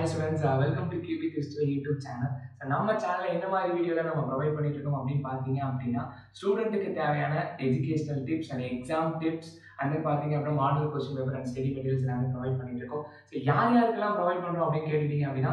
hi students welcome to கியூபி கிறிஸ்டுவல் YouTube channel so நம்ம சேனலில் என்ன மாதிரி வீடியோவில் நம்ம ப்ரொவைட் பண்ணிட்டு இருக்கோம் அப்படின்னு பார்த்தீங்க அப்படின்னா ஸ்டூடெண்ட்டுக்கு தேவையான educational tips and exam tips and then பார்த்தீங்க அப்படின்னா model question paper and study materials எல்லாமே ப்ரொவைட் பண்ணிட்டு இருக்கோம் ஸோ யார் யாருக்கெல்லாம் ப்ரொவைட் பண்ணுறோம் அப்படின்னு கேட்டுட்டீங்க அப்படின்னா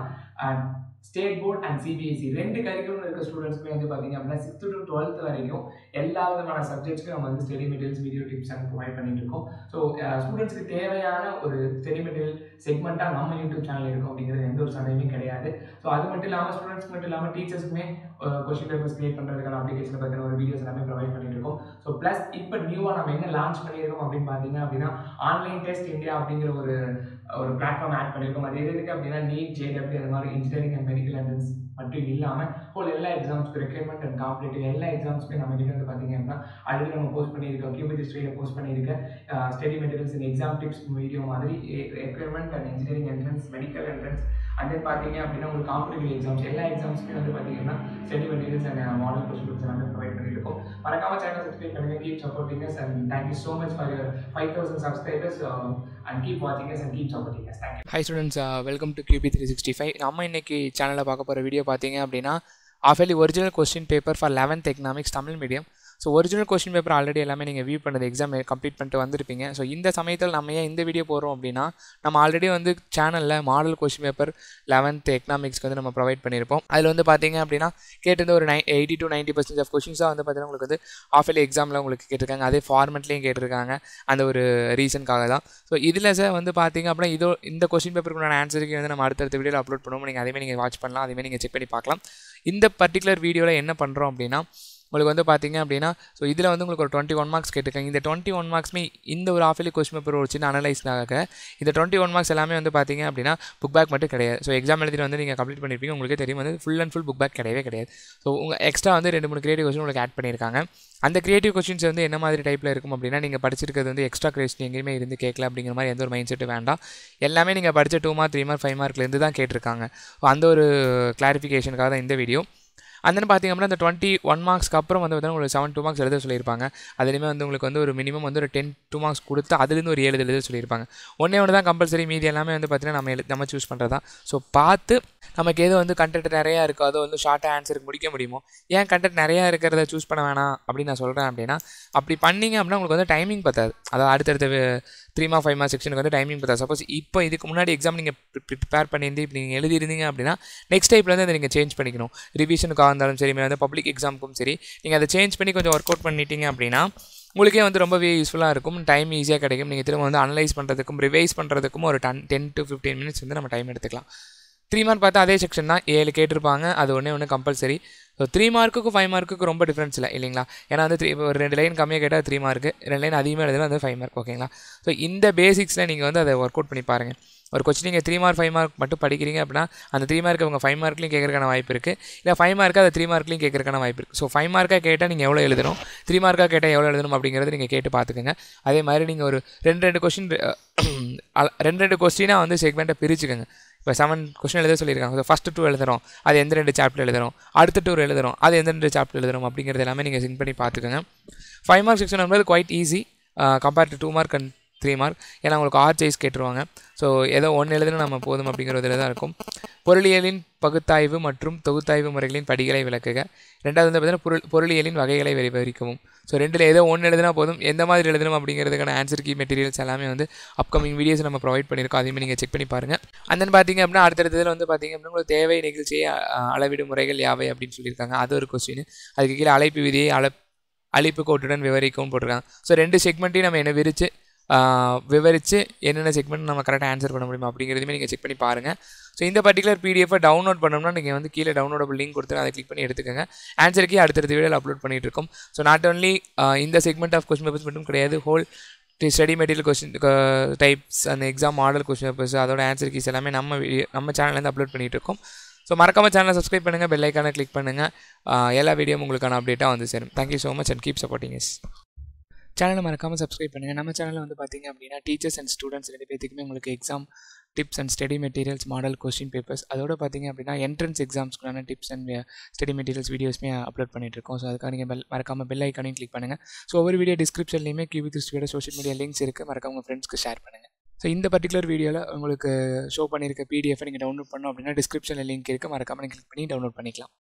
ஸ்டேட் போர்ட் அண்ட் சிபிஎஸ்சி ரெண்டு கரிக்குலம் இருக்க ஸ்டூடெண்ட்ஸ்க்குமே வந்து பார்த்தீங்க அப்படின்னா சிக்ஸ்த் டு டுவெல்த் வரைக்கும் எல்லா விதமான சப்ஜெக்ட்ஸ்க்கும் நம்ம வந்து study materials video tips and provide பண்ணிட்டு இருக்கோம் ஸோ ஸ்டூடெண்ட்ஸ்க்கு தேவையான ஒரு ஸ்டடி மெட்டீரியல் செக்மெண்ட்டாக நம்ம யூடியூப் சேனல் இருக்கும் அப்படிங்கிறது எந்த ஒரு சந்தேகமே கிடையாது ஸோ அது மட்டும் இல்லாமல் ஸ்டூடெண்ட்ஸ் மட்டும் இல்லாமல் டீச்சர்ஸ்க்குமே கொஸ்டின் பேப்பர்ஸ் கிரியேட் பண்ணுறதுக்கான அப்ளிகேஷனை பற்றின ஒரு வீடியோஸ் எல்லாமே ப்ரொவைட் பண்ணிட்டு இருக்கோம் ஸோ ப்ளஸ் இப்போ நியூவாக நம்ம என்ன லான்ச் பண்ணியிருக்கோம் அப்படின்னு பார்த்தீங்க அப்படின்னா ஆன்லைன் டெஸ்ட் இந்தியா அப்படிங்கிற ஒரு ஒரு பிளாட்ஃபார்ம் ஆட் பண்ணியிருக்கோம் அது எதுக்கு அப்படின்னா நீட் ஜேடபிள்யூ அந்த மாதிரி இன்ஜினியரிங் அண்ட் மெடிக்கல் என்ட்ரன்ஸ் மட்டும் இல்லாமல் ஹோல் எல்லா எக்ஸாம்ஸ்க்கு ரெக்யர்மெண்ட் அண்ட் காம்படேட்டிவ் எல்லா எக்ஸாம்ஸ்க்கு நம்ம கிட்ட வந்து பார்த்தீங்க அப்படின்னா ஆல்ரெடி நம்ம போஸ்ட் பண்ணியிருக்கோம் கியூபிட் ஹிஸ்ட்ரியில் போஸ்ட் பண்ணியிருக்க study materials and exam tips video மாதிரி requirement and engineering entrance medical entrance and then பார்த்தீங்க அப்படின்னா உங்களுக்கு காம்படிட்டிவ் எக்ஸாம்ஸ் எல்லா எக்ஸாம்ஸ்க்குமே வந்து பார்த்தீங்கன்னா study materials and model questions எல்லாமே ப்ரொவைட் பண்ணியிருக்கோம் மறக்காம சேனல் சப்ஸ்கிரைப் பண்ணுங்க keep supporting us and thank you so much for your five thousand subscribers and keep வாட்சிங் us and keep supporting us thank you hi students welcome to கியூபி three sixty five நம்ம இன்னைக்கு சேனலில் பார்க்க போகிற வீடியோ பார்த்தீங்க அப்படின்னா ஆஃபேலி original question paper for eleventh economics Tamil medium so original question paper already எல்லாமே நீங்கள் வியூ பண்ணது எக்ஸாம் கம்ப்ளீட் பண்ணிட்டு வந்திருப்பீங்க ஸோ இந்த சமயத்தில் நம்ம ஏன் இந்த வீடியோ போடுறோம் அப்படின்னா நம்ம ஆல்ரெடி வந்து சேனலில் மாடல் கொஸ்டின் பேப்பர் லெவன்த் எக்கனாமிக்ஸ்க்கு வந்து நம்ம ப்ரொவைட் பண்ணியிருப்போம் அதில் வந்து பார்த்தீங்க அப்படின்னா கேட்டிருந்த ஒரு நை eighty to ninety percent of கொஸ்டின்ஸாக வந்து பார்த்தீங்கன்னா உங்களுக்கு வந்து ஆஃபேலி எக்ஸாமில் உங்களுக்கு கேட்டிருக்காங்க அதே ஃபார்மெட்லேயும் கேட்டிருக்காங்க அந்த ஒரு ரீசனுக்காக தான் ஸோ இதில் சார் வந்து பார்த்தீங்க அப்படின்னா இதோ இந்த கொஸ்டின் பேப்பருக்குள்ள ஆன்சருக்கு வந்து நம்ம அடுத்தடுத்த வீடியோவில் அப்லோட் பண்ணுவோம் நீங்கள் அதேமாதிரி நீங்கள் வாட்ச் பண்ணலாம் அதேமாதிரி நீங்கள் செக் பண்ணி பார்க்கலாம் இந்த பர்டிகுலர் வீடியோவில் என்ன பண்ணுறோம் அப்படின்னா உங்களுக்கு வந்து பார்த்தீங்க அப்படின்னா ஸோ இதில் வந்து உங்களுக்கு ஒரு டுவெண்ட்டி ஒன் மார்க்ஸ் கேட்டிருக்காங்க இந்த டுவெண்ட்டி ஒன் மார்க்ஸ்மே இந்த ஒரு ஆஃபிலி கொஸ்டின் பேப்பர் ஒரு சின்ன அனலைஸ்க்காக இந்த டுவெண்ட்டி ஒன் மார்க்ஸ் எல்லாமே வந்து பார்த்தீங்க அப்படின்னா புக் பேக் மட்டும் கிடையாது ஸோ எக்ஸாம் எழுதிட்டு வந்து நீங்கள் கம்ப்ளீட் பண்ணியிருப்பீங்க உங்களுக்கு தெரியும் வந்து full and full book back கிடையவே கிடையாது ஸோ உங்கள் எக்ஸ்ட்ரா வந்து ரெண்டு மூணு கிரியேட்டிவ் கொஸ்டின் உங்களுக்கு ஆட் பண்ணியிருக்காங்க அந்த கிரியேட்டிவ் கொஸ்டின்ஸ் வந்து என்ன மாதிரி டைப்பில் இருக்கும் அப்படின்னா நீங்கள் படிச்சிருக்கிறது வந்து எக்ஸ்ட்ரா கொஸ்டின் எங்கேயுமே இருந்து கேட்கல அப்படிங்கிற மாதிரி எந்த ஒரு மைண்ட் செட்டு வேண்டாம் எல்லாமே நீங்கள் படித்த two mark three mark five மார்க்லேருந்து தான் கேட்டிருக்காங்க ஸோ அந்த ஒரு கிளாரிஃபிகேஷனுக்காக தான் இந்த வீடியோ அந்த பார்த்தீங்க அப்படின்னா அந்த டுவெண்ட்டி ஒன் மார்க்ஸ்க்கு அப்புறம் வந்து பார்த்தீங்கன்னா உங்களுக்கு செவன் டூ மார்க்ஸ் எழுத சொல்லியிருப்பாங்க அதுலேயுமே வந்து உங்களுக்கு வந்து ஒரு மினிமம் வந்து ஒரு டென் டூ மார்க்ஸ் கொடுத்து அதுலேருந்து ஒரு ஏழு எழுத சொல்லியிருப்பாங்க ஒன்றே ஒன்று தான் கம்பல்சரி மீதி எல்லாமே வந்து பார்த்தீங்கன்னா நம்ம எழு நம்ம சூஸ் பண்ணுறது தான் ஸோ பார்த்து நமக்கு எது வந்து கண்டென்ட் நிறையா இருக்கோ அதை வந்து ஷார்ட்டாக ஆன்சருக்கு முடிக்க முடியுமோ ஏன் கண்டென்ட் நிறையா இருக்கிறத சூஸ் பண்ண வேணாம் அப்படின்னு நான் சொல்கிறேன் அப்படின்னா அப்படி பண்ணிங்க அப்படின்னா உங்களுக்கு வந்து டைமிங் பத்தாது அதாவது அடுத்தடுத்த த்ரீ மார்க் ஃபைவ் மார்க் செக்ஷனுக்கு வந்து டைமிங் பத்தாது சப்போஸ் இப்போ இதுக்கு முன்னாடி எக்ஸாம் நீங்கள் ப்ரிப்பேர் பண்ணியிருந்து இப்போ நீங்கள் எழுதிருந்தீங்க அப்படின்னா நெக்ஸ்ட் டைப்பில் வந்து அதை நீங்கள் சேஞ்ச் பண்ணிக்கணும் ரிவிஷனுக்காக இருந்தாலும் சரி வந்து பப்ளிக் எக்ஸாமுக்கும் சரி நீங்கள் அதை சேஞ்ச் பண்ணி கொஞ்சம் ஒர்க் அவுட் பண்ணிட்டீங்க அப்படின்னா உங்களுக்கே வந்து ரொம்பவே யூஸ்ஃபுல்லாக இருக்கும் டைம் ஈஸியாக கிடைக்கும் நீங்கள் திரும்ப வந்து அனலைஸ் பண்ணுறதுக்கும் ரிவைஸ் பண்ணுறதுக்கும் ஒரு ten ten to fifteen minutes வந்து நம்ம டைம் எடுத்துக்கலாம் த்ரீ மார்க் பார்த்தா அதே செக்ஷன் தான் ஏழு கேட்டிருப்பாங்க அது ஒன்றே ஒன்று கம்பல்சரி ஸோ த்ரீ மார்க்குக்கும் ஃபைவ் மார்க்குக்கு ரொம்ப டிஃப்ரென்ஸ் இல்லை இல்லைங்களா ஏன்னா வந்து த்ரீ ஒரு ரெண்டு லைன் கம்மியாக கேட்டால் த்ரீ மார்க்கு ரெண்டு லைன் அதிகமாக எழுதுனா அது ஃபைவ் மார்க் ஓகேங்களா ஸோ இந்த பேசிக்ஸில் நீங்கள் வந்து அதை ஒர்க் அவுட் பண்ணி பாருங்கள் ஒரு கொஸ்டின் நீங்கள் த்ரீ மார்க் ஃபைவ் மார்க் மட்டும் படிக்கிறீங்க அப்படின்னா அந்த த்ரீ மார்க் அவங்க ஃபைவ் மார்க்லையும் கேட்கறக்கான வாய்ப்பு இருக்குது இல்லை ஃபைவ் மார்க்காக அதை த்ரீ மார்க்லையும் கேட்கறக்கான வாய்ப்பு இருக்குது ஸோ ஃபைவ் மார்க்காக கேட்டால் நீங்கள் எவ்வளோ எழுதணும் த்ரீ மார்க்காக கேட்டால் எவ்வளோ எழுதணும் அப்படிங்கிறத நீங்கள் கேட்டு பார்த்துக்கோங்க அதே மாதிரி நீங்கள் ஒரு ரெண்டு ரெண்டு கொஸ்டின் ரெண்டு ரெண்டு கொஸ்டினாக வந்து செக்மெண்ட்டை பிரிச்சுக்கோங்க இப்போ செவன் கொஸ்டின் எழுத சொல்லியிருக்காங்க ஸோ ஃபஸ்ட்டு டூ எழுதுறோம் அது எந்த ரெண்டு சாப்டர் எழுதுறோம் அடுத்த டூ எழுதுறோம் அது எந்த ரெண்டு சாப்டர் எழுதுறோம் அப்படிங்கிறது எல்லாமே நீங்கள் சிங்க் பண்ணி பார்த்துக்கோங்க ஃபைவ் மார்க் செக்ஷன் வந்து quite easy compare to two mark and three mark ஏன்னா உங்களுக்கு ஆர் சைஸ் கேட்டுருவாங்க ஸோ ஏதோ ஒன்று எழுதுனா நம்ம போதும் அப்படிங்கிறதுல தான் இருக்கும் பொருளியலின் பகுத்தாய்வு மற்றும் தொகுத்தாய்வு முறைகளின் படிகளை விளக்குக ரெண்டாவது வந்து பார்த்தீங்கன்னா பொருள் பொருளியலின் வகைகளை விவரிக்கவும் ஸோ ரெண்டில் ஏதோ ஒன்று எழுதுனா போதும் எந்த மாதிரி எழுதணும் அப்படிங்கிறதுக்கான ஆன்சர் கீ மெட்டீரியல்ஸ் எல்லாமே வந்து அப்கமிங் வீடியோஸ் நம்ம ப்ரொவைட் பண்ணியிருக்கோம் அதையுமே நீங்கள் செக் பண்ணி பாருங்கள் அந்த தென் பார்த்தீங்க அப்படின்னா அடுத்தடுத்ததில் வந்து பார்த்தீங்க அப்படின்னா உங்களுக்கு தேவை நிகழ்ச்சியை அளவிடும் முறைகள் யாவை அப்படின்னு சொல்லியிருக்காங்க அது ஒரு கொஸ்டின் அதுக்கு கீழே அழைப்பு விதியை அள அழைப்பு கோட்டுடன் விவரிக்கவும் போட்டிருக்காங்க ஸோ ரெண்டு செக்மெண்ட்டையும் நம்ம என்ன விரித்து விவரித்து என்னென்ன செக்மெண்ட் நம்ம கரெக்டாக ஆன்சர் பண்ண முடியுமா அப்படிங்கிறதுமே நீங்கள் செக் பண்ணி பாருங்கள் ஸோ இந்த பர்டிகுலர் பிடிஎஃபை டவுன்லோட் பண்ணோம்னா நீங்கள் வந்து கீழே டவுன்லோடபிள் லிங்க் கொடுத்து அதை கிளிக் பண்ணி எடுத்துக்கோங்க ஆன்சருக்கே அடுத்தடுத்த வீடியோவில் அப்லோட் பண்ணிட்டு இருக்கோம் ஸோ நாட் ஓன்லி இந்த செக்மெண்ட் ஆஃப் கொஸ்டின் பேப்பர்ஸ் மட்டும் கிடையாது whole study material question types அந்த எக்ஸாம் மாடல் கொஸ்டின் பேப்பர்ஸ் அதோட ஆன்சர் கீஸ் எல்லாமே நம்ம வீடியோ நம்ம சேனல்லேருந்து அப்லோட் பண்ணிகிட்டு இருக்கோம் ஸோ மறக்காம சேனலை சப்ஸ்கிரைப் பண்ணுங்கள் பெல் ஐக்கானை கிளிக் பண்ணுங்கள் எல்லா வீடியோவும் உங்களுக்கான அப்டேட்டாக வந்து சேரும் thank you so much and keep supporting us சேனலை மறக்காமல் சப்ஸ்கிரைப் பண்ணுங்கள் நம்ம சேனலில் வந்து பார்த்திங்க அப்படின்னா டீச்சர்ஸ் அண்ட் ஸ்டூடெண்ட்ஸ் ரெண்டு பேத்துக்குமே உங்களுக்கு exam tips and study materials model question papers அதோட பார்த்திங்க அப்படின்னா என்ட்ரன்ஸ் எக்ஸாம்ஸ்க்கான டிப்ஸ் அண்ட் ஸ்டடி மெட்டீரியல்ஸ் வீடியோஸ்மே அப்லோட் பண்ணிட்டு இருக்கோம் ஸோ அதுக்காக நீங்கள் பெல் மறக்காமல் பெல் ஐக்கானையும் கிளிக் பண்ணுங்கள் ஸோ ஒவ்வொரு வீடியோ டிஸ்கிரிப்ஷன்லையுமே கியூபி கிறிஸ்டியோட சோஷியல் மீடியா லிங்க்ஸ் இருக்குது மறக்காம உங்கள் ஃப்ரெண்ட்ஸ்க்கு ஷேர் பண்ணுங்கள் ஸோ இந்த பர்டிகுலர் வீடியோவில் உங்களுக்கு ஷோ பண்ணியிருக்க பிடிஎஃப் நீங்கள் டவுன்லோட் பண்ணோம் அப்படின்னா டிஸ்கிரிப்ஷனில் லிங்க் இருக்குது மறக்காமல் கிளிக் பண்ணி டவுன்லோட் பண்ணிக்கலாம்